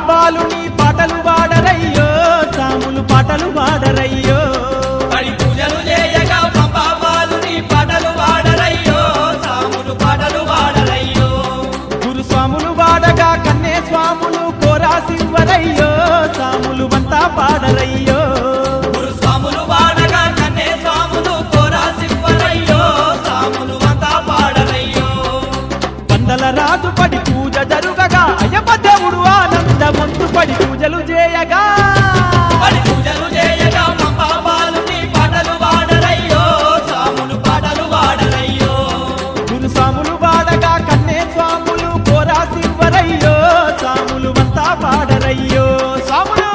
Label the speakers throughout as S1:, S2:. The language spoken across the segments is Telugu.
S1: బాలుని పాటలు పాడరయ్యో సాములు పాటలు పాడరయ్యో
S2: పడి పూజలు చేయగా పంపావాలుని పాటలు పాడరయ్యో సాములు పాటలు పాడరయ్యో
S1: గురు స్వాములు వాడగా కన్నే స్వాములు కోరా శివరయ్యో సాములు వంతా పాడరయ్యో
S2: గురు స్వాములు పాడగా కన్నే స్వాములు కోరా సింపరయ్యో సాములు అంతా పాడరయ్యో
S1: వందల రాజు పడి పూజ జరుగగా అయ్యప్ప దేవుడు ఆనందమంతు పడి పూజలు చేయగా
S2: పడి పూజలు చేయగా పంపావాలుని పాటలు పాడరయ్యో సాములు పాటలు పాడరయ్యో
S1: గురు స్వాములు వాడగా కన్నే స్వాములు కోరా శివరయ్యో సాములు వంతా పాడరయ్యో స్వాములు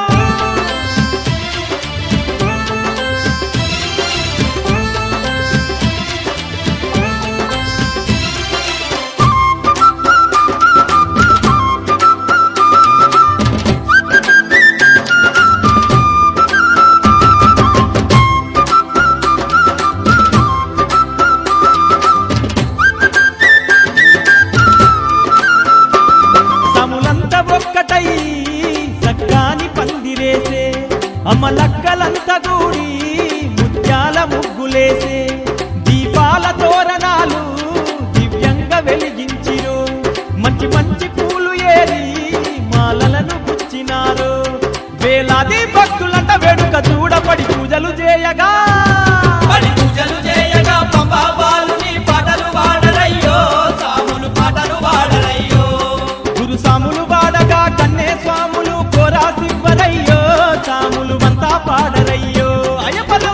S1: సములంత ఒక్కటై సక్కాని పందిరేసే అమ్మలక్కలంత గూడి ముత్యాల ముగ్గులేసే దీపాల తోరణాలు దివ్యంగా వెలిగించిరు మంచి మంచి పూలు ఏరి మాలలను గుచ్చినారు వేలాది భక్తులంట వేడుక చూడపడి పూజలు చేయగా
S2: పడి పూజలు చేయగా పంపావాలుని పాటలు పాడరయ్యో సాములు పాటలు పాడరయ్యో
S1: గురు సాములు వాడగా కన్నే స్వాములు కోరా శివరయ్యో సాములు వంతా పాడరయ్యో అయ్యప్పలు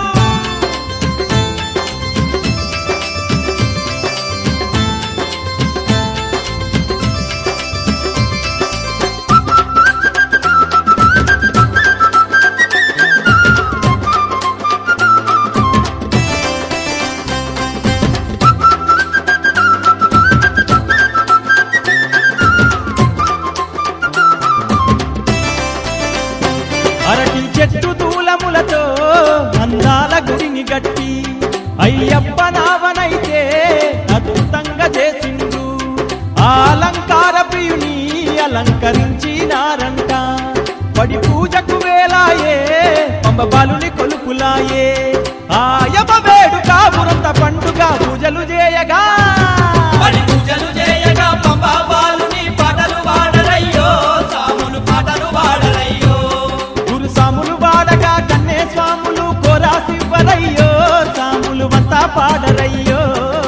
S1: అరటి చెట్టు దూలములతో అందాల గుడిని గట్టి అయ్యప్ప నావనైతే అద్భుతంగా చేసిండు ఆ అలంకార ప్రియుని అలంకరించినారంట పడి పూజకు వేలాయే పంబ బాలుని కొలుపులాయే ఆయమ వేడుక పురంత పండుగ పూజలు చేయగా
S2: పడి పూజలు చేయగా పంపావాలుని పాటలు పాడరయ్యో సాములు పాటలు పాడరయ్యో
S1: గురు సాములు వాడగా కన్నే స్వాములు కోరా శివరయ్యో సాములు వంతా పాడరయ్యో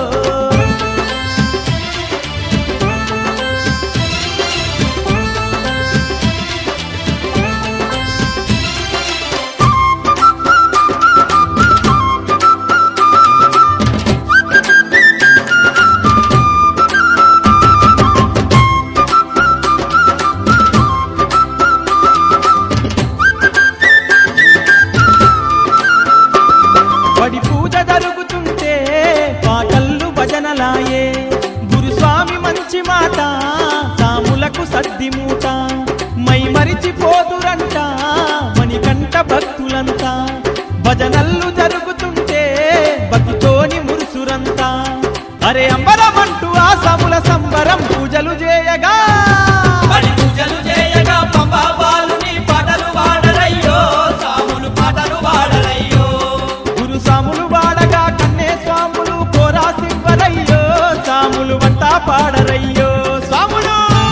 S1: పడి పూజ జరుగుతుంటే పాటల్లు భజనలాయే గురుస్వామి మంచి మాట సాములకు సద్ది మూట మై మరిచిపోదురంట మణికంఠ భక్తులంతా భజనల్లు జరుగుతుంటే భక్తితోని మురుసురంతా అరే అంబరమంటూ ఆ సాముల సంబరం పూజలు చేయగా
S2: పడి పూజలు చేయగా పంపావాలుని పాటలు పాడరయ్యో సాములు పాటలు పాడరయ్యో
S1: గురు సాములు వాడగా కన్నే స్వాములు కోరా శివరయ్యో సాములు వంతా పాడరయ్యో స్వాములు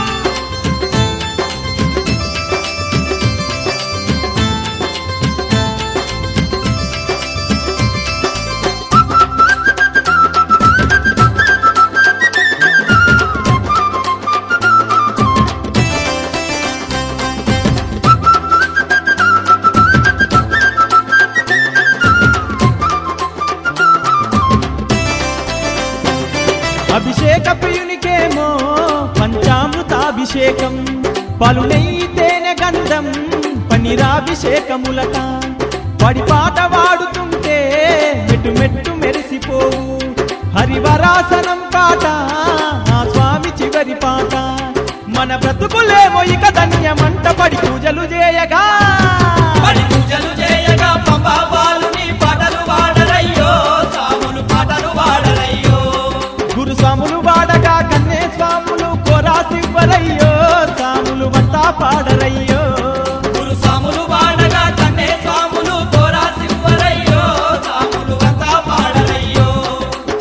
S1: అభిషేక ప్రియునికేమో పంచామృతాభిషేకం పలు నెయ్యి తేనె గంధం పనిరాభిషేకములట పడి పాట వాడుతుంటే మెట్టు మెట్టు మెరిసిపోవు హరివరాసనం పాట ఆ స్వామి చివరి పాట మన బ్రతుకులేమో ఇక ధన్యమంట పడి పూజలు చేయగా
S2: పడి పూజలు చేయగా పంపావాలుని పాటలు పాడరయ్యో సాములు పాటలు పాడరయ్యో
S1: గురు స్వాములు వాడగా కన్నే స్వాములు కోరా శివరయ్యో సాములు వంతా పాడరయ్యో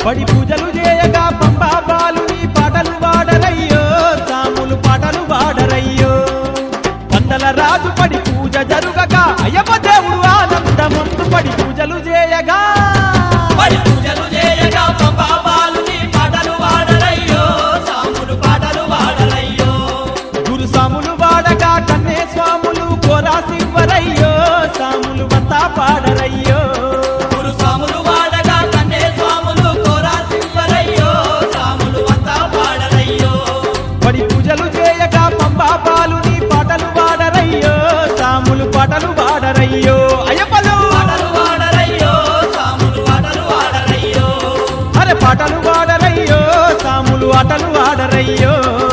S1: పడి పూజలు చేయగా పంబా బాలుని పాటలు వాడరయ్యో సాములు పాటలు వాడరయ్యో వందల రాజు పడి పూజ జరుగగా అయ్యప్ప దేవుడు ఆనందముందు పడి పూజలు చేయగా
S2: పడి పూజలు చేయగా పంబా బాలుని పాటలు వాడరయ్యో సాములు పాటలు వాడరయ్యో
S1: గురు సాములు వాడగా కన్నే స్వాములు కోరా శివరయ్యో సాములు అంతా పాడరయ్యో
S2: గురు సాములు వాడగా కన్నే స్వాములు కోరా సింహరయ్యో సాములు అంతా పాడరయ్యో
S1: పడి పూజలు చేయగా పంబా బాలుని పాటలు వాడరయ్యో సాములు పాటలు వాడరయ్యో అయ్యప్పలు
S2: పాటలు వాడరయ్యో సాములు పాటలు వాడరయ్యో
S1: అరే పాటలు వాడరయ్యో సాములు ఆటలు వాడరయ్యో